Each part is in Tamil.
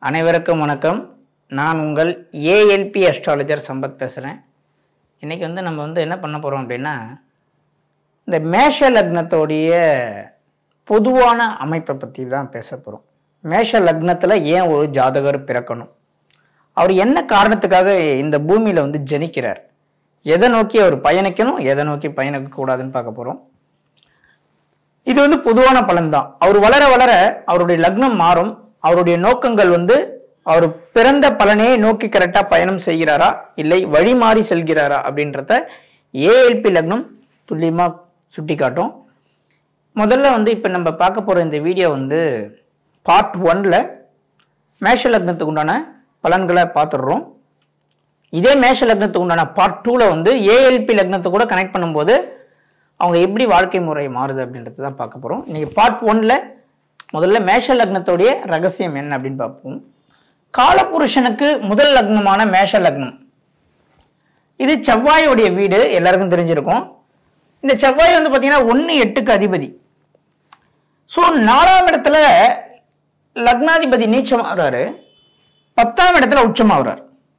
அனைவருக்கும் வணக்கம் நான் உங்கள் ஏஎல்பி அஸ்ட்ராலஜர் சம்பத் பேசுகிறேன் இன்றைக்கி வந்து நம்ம வந்து என்ன பண்ண போகிறோம் அப்படின்னா இந்த மேஷ லக்னத்தோடைய பொதுவான அமைப்பை பற்றி தான் பேச போகிறோம் மேஷ லக்னத்தில் ஏன் ஒரு ஜாதகர் பிறக்கணும் அவர் என்ன காரணத்துக்காக இந்த பூமியில் வந்து ஜனிக்கிறார் எதை நோக்கி அவர் பயணிக்கணும் எதை நோக்கி பயணிக்க கூடாதுன்னு பார்க்க போகிறோம் இது வந்து பொதுவான பலன் தான் அவர் வளர வளர அவருடைய லக்னம் மாறும் அவருடைய நோக்கங்கள் வந்து அவர் பிறந்த பலனே நோக்கி கரெக்டாக பயணம் செய்கிறாரா இல்லை வழி மாறி செல்கிறாரா அப்படின்றத ஏஎல்பி லக்னம் துல்லியமாக சுட்டி காட்டும் முதல்ல வந்து இப்போ நம்ம பார்க்க போகிற இந்த வீடியோ வந்து பார்ட் ஒன்ல மேஷ லக்னத்துக்கு உண்டான பலன்களை பார்த்துடுறோம் இதே மேஷ லக்னத்துக்கு உண்டான பார்ட் டூவில் வந்து ஏஎல்பி லக்னத்தை கூட கனெக்ட் பண்ணும்போது அவங்க எப்படி வாழ்க்கை முறை மாறுது அப்படின்றது தான் பார்க்க போகிறோம் இன்னைக்கு பார்ட் ஒன்ல முதல்ல மேஷ லக்னத்தோடைய ரகசியம் என்ன அப்படின்னு பார்ப்போம் காலபுருஷனுக்கு முதல் லக்னமான மேஷ லக்னம் இது செவ்வாயோடைய வீடு எல்லாருக்கும் தெரிஞ்சிருக்கும் இந்த செவ்வாய் வந்து பார்த்தீங்கன்னா ஒன்று எட்டுக்கு அதிபதி ஸோ நாலாம் இடத்துல லக்னாதிபதி நீச்சமாகறாரு பத்தாம் இடத்துல உச்சமாகறாரு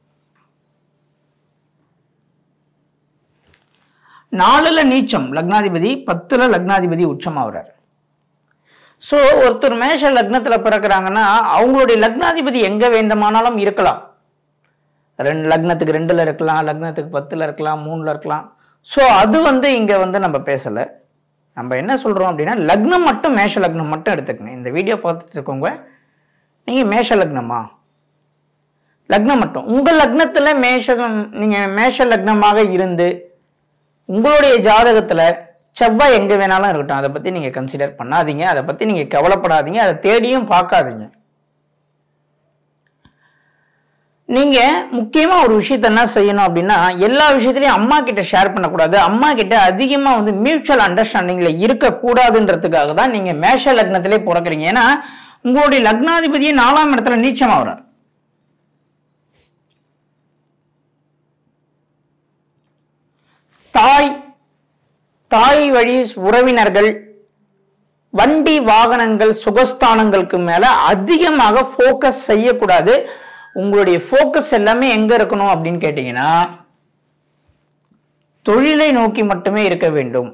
நாலுல நீச்சம் லக்னாதிபதி பத்துல லக்னாதிபதி உச்சமாகறாரு ஸோ ஒருத்தர் மேஷ லக்னத்தில் பிறக்கிறாங்கன்னா அவங்களுடைய லக்னாதிபதி எங்கே வேண்டுமானாலும் இருக்கலாம் ரெண்டு லக்னத்துக்கு ரெண்டில் இருக்கலாம் லக்னத்துக்கு பத்தில் இருக்கலாம் மூணில் இருக்கலாம் ஸோ அது வந்து இங்கே வந்து நம்ம பேசலை நம்ம என்ன சொல்கிறோம் அப்படின்னா லக்னம் மட்டும் மேஷ லக்னம் மட்டும் எடுத்துக்கணும் இந்த வீடியோ பார்த்துட்டு இருக்கவங்க நீங்கள் மேஷ லக்னமா லக்னம் மட்டும் உங்கள் லக்னத்தில் மேஷம் நீங்கள் மேஷ லக்னமாக இருந்து உங்களுடைய ஜாதகத்தில் செவ்வாய் எங்கே வேணாலும் இருக்கட்டும் அதை பற்றி நீங்கள் கன்சிடர் பண்ணாதீங்க அதை பற்றி நீங்கள் கவலைப்படாதீங்க அதை தேடியும் பார்க்காதீங்க நீங்கள் முக்கியமாக ஒரு விஷயத்த என்ன செய்யணும் அப்படின்னா எல்லா விஷயத்துலையும் அம்மா கிட்ட ஷேர் பண்ணக்கூடாது அம்மா கிட்ட அதிகமாக வந்து மியூச்சுவல் அண்டர்ஸ்டாண்டிங்கில் இருக்கக்கூடாதுன்றதுக்காக தான் நீங்கள் மேஷ லக்னத்திலே பிறக்கிறீங்க ஏன்னா உங்களுடைய லக்னாதிபதியே நாலாம் இடத்துல நீச்சமாக வர்றார் தாய் தாய் வழி உறவினர்கள் வண்டி வாகனங்கள் சுகஸ்தானங்களுக்கு மேல அதிகமாக ஃபோக்கஸ் செய்யக்கூடாது உங்களுடைய ஃபோக்கஸ் எல்லாமே எங்க இருக்கணும் அப்படின்னு கேட்டீங்கன்னா தொழிலை நோக்கி மட்டுமே இருக்க வேண்டும்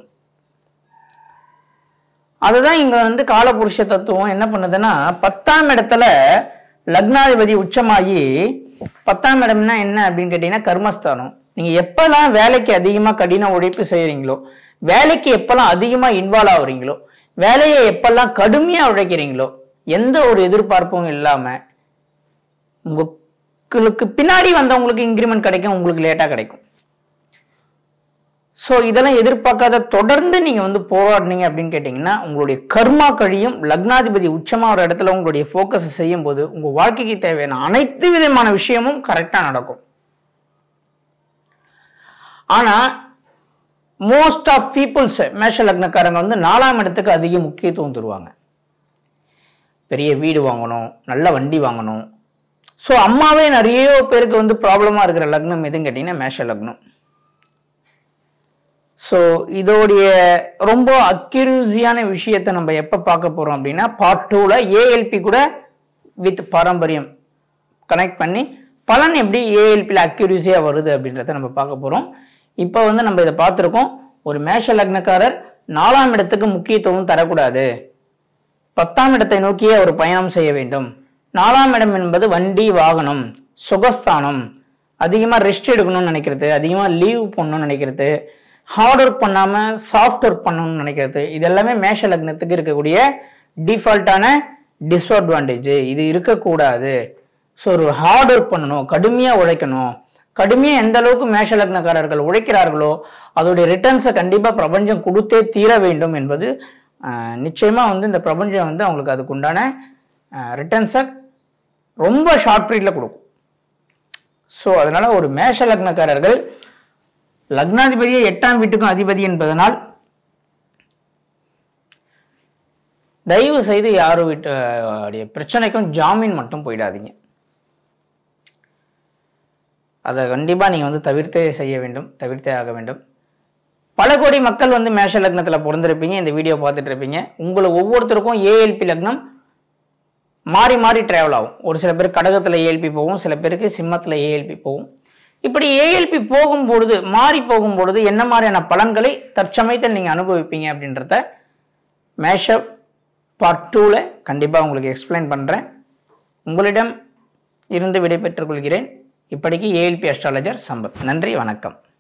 அதுதான் இங்க வந்து காலபுருஷ தத்துவம் என்ன பண்ணுதுன்னா பத்தாம் இடத்துல லக்னாதிபதி உச்சமாகி பத்தாம் இடம்னா என்ன அப்படின்னு கேட்டீங்கன்னா கர்மஸ்தானம் நீங்க எப்பெல்லாம் வேலைக்கு அதிகமா கடின உழைப்பு செய்யறீங்களோ வேலைக்கு எப்பெல்லாம் அதிகமா இன்வால்வ் ஆகுறீங்களோ வேலையை எப்பெல்லாம் கடுமையா உழைக்கிறீங்களோ எந்த ஒரு எதிர்பார்ப்பும் இல்லாம உங்களுக்கு பின்னாடி வந்தவங்களுக்கு இன்க்ரிமெண்ட் கிடைக்கும் உங்களுக்கு லேட்டா கிடைக்கும் ஸோ இதெல்லாம் எதிர்பார்க்காத தொடர்ந்து நீங்க வந்து போராடினீங்க அப்படின்னு கேட்டீங்கன்னா உங்களுடைய கர்மா கழியும் லக்னாதிபதி உச்சமா ஒரு இடத்துல உங்களுடைய ஃபோக்கஸ் செய்யும் போது உங்க வாழ்க்கைக்கு தேவையான அனைத்து விதமான விஷயமும் கரெக்டா நடக்கும் ஆனா மோஸ்ட் ஆஃப் பீப்புள்ஸ் மேஷ லக்னக்காரங்க வந்து நாலாம் இடத்துக்கு அதிக முக்கியத்துவம் தருவாங்க பெரிய வீடு வாங்கணும் நல்ல வண்டி வாங்கணும் ஸோ அம்மாவே நிறைய பேருக்கு வந்து ப்ராப்ளமாக இருக்கிற லக்னம் எதுன்னு கேட்டிங்கன்னா மேஷ லக்னம் ஸோ இதோடைய ரொம்ப அக்யூரியூசியான விஷயத்தை நம்ம எப்போ பார்க்க போகிறோம் அப்படின்னா பார்ட் டூவில் ஏஎல்பி கூட வித் பாரம்பரியம் கனெக்ட் பண்ணி பலன் எப்படி ஏஎல்பியில் அக்யூரியூசியாக வருது அப்படின்றத நம்ம பார்க்க போகிறோம் இப்போ வந்து நம்ம இதை பார்த்துருக்கோம் ஒரு மேஷ லக்னக்காரர் நாலாம் இடத்துக்கு முக்கியத்துவம் தரக்கூடாது பத்தாம் இடத்தை நோக்கியே அவர் பயணம் செய்ய வேண்டும் நாலாம் இடம் என்பது வண்டி வாகனம் சுகஸ்தானம் அதிகமாக ரெஸ்ட் எடுக்கணும்னு நினைக்கிறது அதிகமாக லீவ் பண்ணணும்னு நினைக்கிறது ஹார்ட் ஒர்க் பண்ணாமல் சாஃப்ட் ஒர்க் பண்ணணும்னு நினைக்கிறது இது எல்லாமே மேஷ லக்னத்துக்கு இருக்கக்கூடிய டிஃபால்ட்டான டிஸ்அட்வான்டேஜ் இது இருக்கக்கூடாது ஸோ ஒரு ஹார்ட் ஒர்க் பண்ணணும் கடுமையாக உழைக்கணும் கடுமையாக எந்த அளவுக்கு மேஷ லக்னக்காரர்கள் உழைக்கிறார்களோ அதோடைய ரிட்டர்ன்ஸை கண்டிப்பாக பிரபஞ்சம் கொடுத்தே தீர வேண்டும் என்பது ஆஹ், நிச்சயமா வந்து இந்த பிரபஞ்சம் வந்து அவங்களுக்கு அதுக்கு உண்டான ரிட்டர்ன்ஸை ரொம்ப ஷார்ட் பீரியடில் கொடுக்கும் ஸோ அதனால ஒரு மேஷ லக்னக்காரர்கள் லக்னாதிபதியே எட்டாம் வீட்டுக்கும் அதிபதி என்பதனால் தயவு செய்து யாரும் வீட்டு உடைய பிரச்சனைக்கும் ஜாமீன் மட்டும் போயிடாதீங்க அதை கண்டிப்பாக நீங்கள் வந்து தவிர்த்தே செய்ய வேண்டும் தவிர்த்தே ஆக வேண்டும் பல கோடி மக்கள் வந்து மேஷ லக்னத்தில் பிறந்திருப்பீங்க இந்த வீடியோ பார்த்துட்டு இருப்பீங்க உங்களை ஒவ்வொருத்தருக்கும் ஏஎல்பி லக்னம் மாறி மாறி ட்ராவல் ஆகும் ஒரு சில பேர் கடகத்தில் ஏஎல்பி போகும் சில பேருக்கு சிம்மத்தில் ஏஎல்பி போகும் இப்படி ஏஎல்பி போகும்பொழுது மாறி போகும்பொழுது என்ன மாதிரியான பலன்களை தற்சமயத்தில் நீங்கள் அனுபவிப்பீங்க அப்படின்றத மேஷப் பார்ட் டூவில் கண்டிப்பாக உங்களுக்கு எக்ஸ்பிளைன் பண்ணுறேன் உங்களிடம் இருந்து விடைபெற்றுக் கொள்கிறேன் இப்படிக்கு ஏஎல்பி அஸ்ட்ராலஜர் சம்பத் நன்றி வணக்கம்